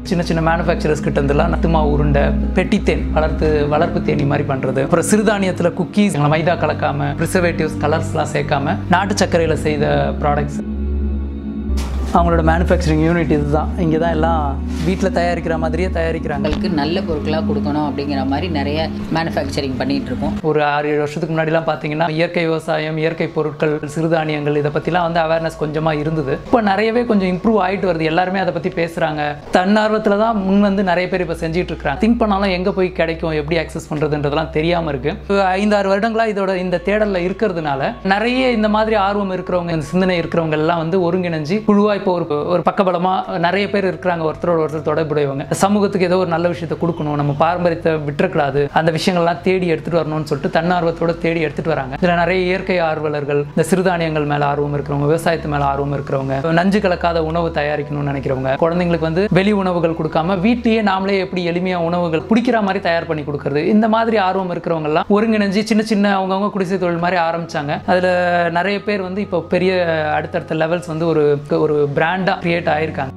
சின்ன சின்ன மேனுஃபேக்சரர்ஸ் கிட்ட இருந்தெல்லாம் நத்துமா உருண்டை பெட்டித்தேன் வளர்த்து வளர்ப்பு தேனி மாதிரி பண்ணுறது அப்புறம் சிறுதானியத்தில் குக்கீஸ் மைதா கலக்காம ப்ரிசர்வேட்டிவ்ஸ் கலர்ஸ்லாம் சேர்க்காம நாட்டு சர்க்கரையில் செய்த ப்ராடக்ட்ஸ் அவங்களோட மேனுஃபேக்சரிங் யூனிட் இதுதான் இங்கே தான் எல்லாம் வீட்டில் தயாரிக்கிற மாதிரியே தயாரிக்கிறாங்க மக்களுக்கு நல்ல பொருட்களாக கொடுக்கணும் அப்படிங்கிற மாதிரி நிறைய மேனுஃபேக்சரிங் பண்ணிட்டு இருக்கோம் ஒரு ஆறு ஏழு வருஷத்துக்கு முன்னாடிலாம் பார்த்தீங்கன்னா இயற்கை விவசாயம் இயற்கை பொருட்கள் சிறுதானியங்கள் இதை பற்றிலாம் வந்து அவேர்னஸ் கொஞ்சமாக இருந்தது இப்போ நிறையவே கொஞ்சம் இம்ப்ரூவ் ஆகிட்டு வருது எல்லாருமே அதை பற்றி பேசுகிறாங்க தன்னார்வத்தில் தான் முன் வந்து நிறைய பேர் இப்போ செஞ்சுட்டு இருக்காங்க திங்க் பண்ணாலும் எங்கே போய் கிடைக்கும் எப்படி ஆக்சஸ் பண்ணுறதுன்றதெல்லாம் தெரியாமல் இருக்கு இப்போ ஐந்தாறு வருடங்களாக இதோட இந்த தேடலில் இருக்கிறதுனால நிறைய இந்த மாதிரி ஆர்வம் இருக்கிறவங்க இந்த சிந்தனை இருக்கிறவங்க எல்லாம் வந்து ஒருங்கிணைஞ்சு குழுவாக இப்போ ஒரு ஒரு பக்கபலமாக நிறைய பேர் இருக்கிறாங்க ஒருத்தரோட ஒருத்தர் தொடர்புடையவங்க சமூகத்துக்கு ஏதோ ஒரு நல்ல விஷயத்தை கொடுக்கணும் நம்ம பாரம்பரியத்தை விட்டுறக்கூடாது அந்த விஷயங்கள்லாம் தேடி எடுத்துட்டு வரணும்னு சொல்லிட்டு தன்னார்வத்தோட தேடி எடுத்துட்டு வராங்க இதுல நிறைய இயற்கை ஆர்வலர்கள் இந்த சிறுதானியங்கள் மேல ஆர்வம் இருக்கிறவங்க விவசாயத்து மேல ஆர்வம் இருக்கிறவங்க நஞ்சு கலக்காத உணவு தயாரிக்கணும்னு நினைக்கிறவங்க குழந்தைங்களுக்கு வந்து வெளி உணவுகள் கொடுக்காம வீட்லயே நாமளே எப்படி எளிமையா உணவுகள் பிடிக்கிற மாதிரி தயார் பண்ணி கொடுக்கறது இந்த மாதிரி ஆர்வம் இருக்கிறவங்க எல்லாம் ஒருங்கிணைஞ்சு சின்ன சின்ன அவங்கவுங்க குடிசை தொழில் மாதிரி ஆரம்பிச்சாங்க அதுல நிறைய பேர் வந்து இப்போ பெரிய அடுத்தடுத்த லெவல்ஸ் வந்து ஒரு ஒரு பிராண்டா கிரியேட் ஆயிருக்காங்க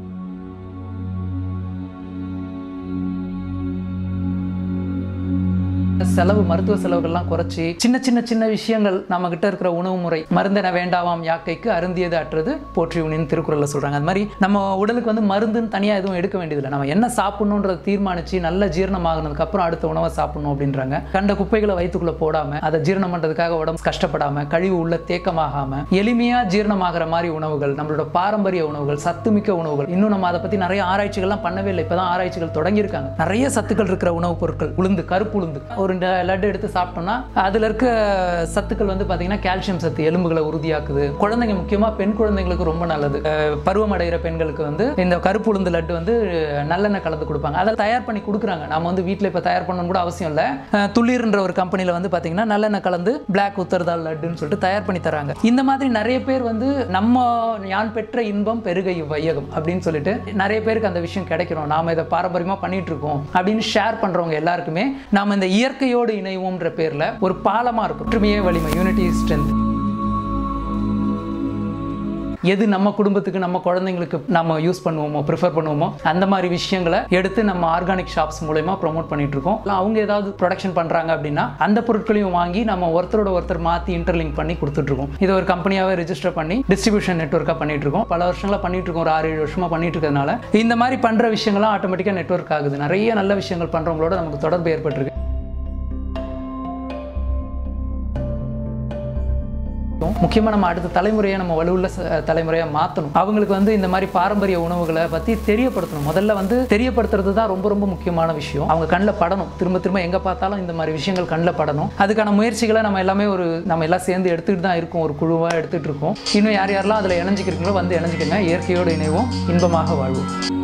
செலவு மருத்துவ செலவுகள்லாம் குறைச்சி சின்ன சின்ன சின்ன விஷயங்கள் நம்ம கிட்ட இருக்கிற உணவு முறை மருந்தென வேண்டாவாம் யாக்கைக்கு அருந்தியது அற்றது போற்றி உனின்னு திருக்குறள்ல சொல்றாங்க அது மாதிரி நம்ம உடலுக்கு வந்து மருந்துன்னு தனியா எதுவும் எடுக்க வேண்டியதில்லை நம்ம என்ன சாப்பிடணுன்றதை தீர்மானிச்சு நல்ல ஜீரணமாகினதுக்கு அப்புறம் அடுத்த உணவை சாப்பிடணும் அப்படின்றாங்க கண்ட குப்பைகளை வயிற்றுக்குள்ள போடாம அதை ஜீரணம் பண்றதுக்காக உடம்பு கஷ்டப்படாம கழிவு உள்ள தேக்கமாகாம எளிமையா ஜீரணமாகிற மாதிரி உணவுகள் நம்மளோட பாரம்பரிய உணவுகள் சத்துமிக்க உணவுகள் இன்னும் நம்ம அதை பத்தி நிறைய ஆராய்ச்சிகள்லாம் பண்ணவே இல்லை இப்பதான் ஆராய்ச்சிகள் தொடங்கியிருக்காங்க நிறைய சத்துக்கள் இருக்கிற உணவுப் பொருட்கள் உளுந்து கருப்பு உளுந்து ஒரு ட- லட்டு எடுத்து சாப்பிட்டோம்னா அதுல இருக்க சத்துக்கள் வந்து பாத்தீங்கன்னா கால்சியம் சத்து எலும்புகளை உறுதியாக்குது குழந்தைங்க முக்கியமா பெண் குழந்தைங்களுக்கு ரொம்ப நல்லது அஹ் பருவம் அடைகிற பெண்களுக்கு வந்து இந்த கருப்பு உளுந்து லட்டு வந்து நல்லெண்ணெய் கலந்து கொடுப்பாங்க அதை தயார் பண்ணி கொடுக்குறாங்க நம்ம வந்து வீட்டில் இப்போ தயார் பண்ணணும் கூட அவசியம் இல்லை அஹ் துளிர்ன்ற ஒரு கம்பெனியில் வந்து பார்த்தீங்கன்னா நல்லெண்ணெய் கலந்து பிளாக் உத்தரதால் லட்டுன்னு சொல்லிட்டு தயார் பண்ணி தராங்க இந்த மாதிரி நிறைய பேர் வந்து நம்ம ஞான் பெற்ற இன்பம் பெருகை வையகம் அப்படின்னு சொல்லிட்டு நிறைய பேருக்கு அந்த விஷயம் கிடைக்கிறோம் நாம இதை பாரம்பரியமா பண்ணிட்டு இருக்கோம் அப்படின்னு ஷேர் பண்றவங்க எல்லாருக்குமே நாம இந்த இயற்கையோடு இணைவோம்ன்ற பேர்ல ஒரு பாலமா இருக்கும் ஒற்றுமையே வலிமை யூனிட்டி ஸ்ட்ரென்த் எது நம்ம குடும்பத்துக்கு நம்ம குழந்தைங்களுக்கு நம்ம யூஸ் பண்ணுவோமோ ப்ரிஃபர் பண்ணுவோமோ அந்த மாதிரி விஷயங்களை எடுத்து நம்ம ஆர்கானிக் ஷாப்ஸ் மூலயமா ப்ரோமோட் பண்ணிட்டு இருக்கோம் இல்ல அவங்க ஏதாவது ப்ரொடக்ஷன் பண்றாங்க அப்படின்னா அந்த பொருட்களையும் வாங்கி நம்ம ஒருத்தரோட ஒருத்தர் மாத்தி இன்டர்லிங்க் பண்ணி கொடுத்துட்டு இருக்கோம் இது ஒரு கம்பெனியாவே ரெஜிஸ்டர் பண்ணி டிஸ்ட்ரிபியூஷன் நெட்ஒர்க்காக பண்ணிட்டு இருக்கோம் பல வருஷங்களா பண்ணிட்டு இருக்கோம் ஒரு ஆறு ஏழு வருஷமா பண்ணிட்டு இருக்கிறதுனால இந்த மாதிரி பண்ற விஷயங்கள்லாம் ஆட்டோமேட்டிக்காக நெட்வொர்க் ஆகுது நிறைய நல்ல விஷயங்கள் பண்றவங்களோட நமக்கு தொடர்பு ஏற்பட்டிருக்கு முக்கியமாக நம்ம அடுத்த தலைமுறையை நம்ம வலுவுள்ள ச- தலைமுறையை மாற்றணும் அவங்களுக்கு வந்து இந்த மாதிரி பாரம்பரிய உணவுகளை பற்றி தெரியப்படுத்தணும் முதல்ல வந்து தெரியப்படுத்துறது தான் ரொம்ப ரொம்ப முக்கியமான விஷயம் அவங்க கண்ணில் படணும் திரும்ப திரும்ப எங்கே பார்த்தாலும் இந்த மாதிரி விஷயங்கள் கண்ணில் படணும் அதுக்கான முயற்சிகளை நம்ம எல்லாமே ஒரு நம்ம எல்லாம் சேர்ந்து எடுத்துக்கிட்டு தான் இருக்கோம் ஒரு குழுவாக எடுத்துகிட்டு இருக்கோம் இன்னும் யார் யாரெல்லாம் அதில் இணைஞ்சிக்கிறீங்களோ வந்து இணைஞ்சிக்கங்க இயற்கையோடு இணைவோம் இன்பமாக வாழ்வோம்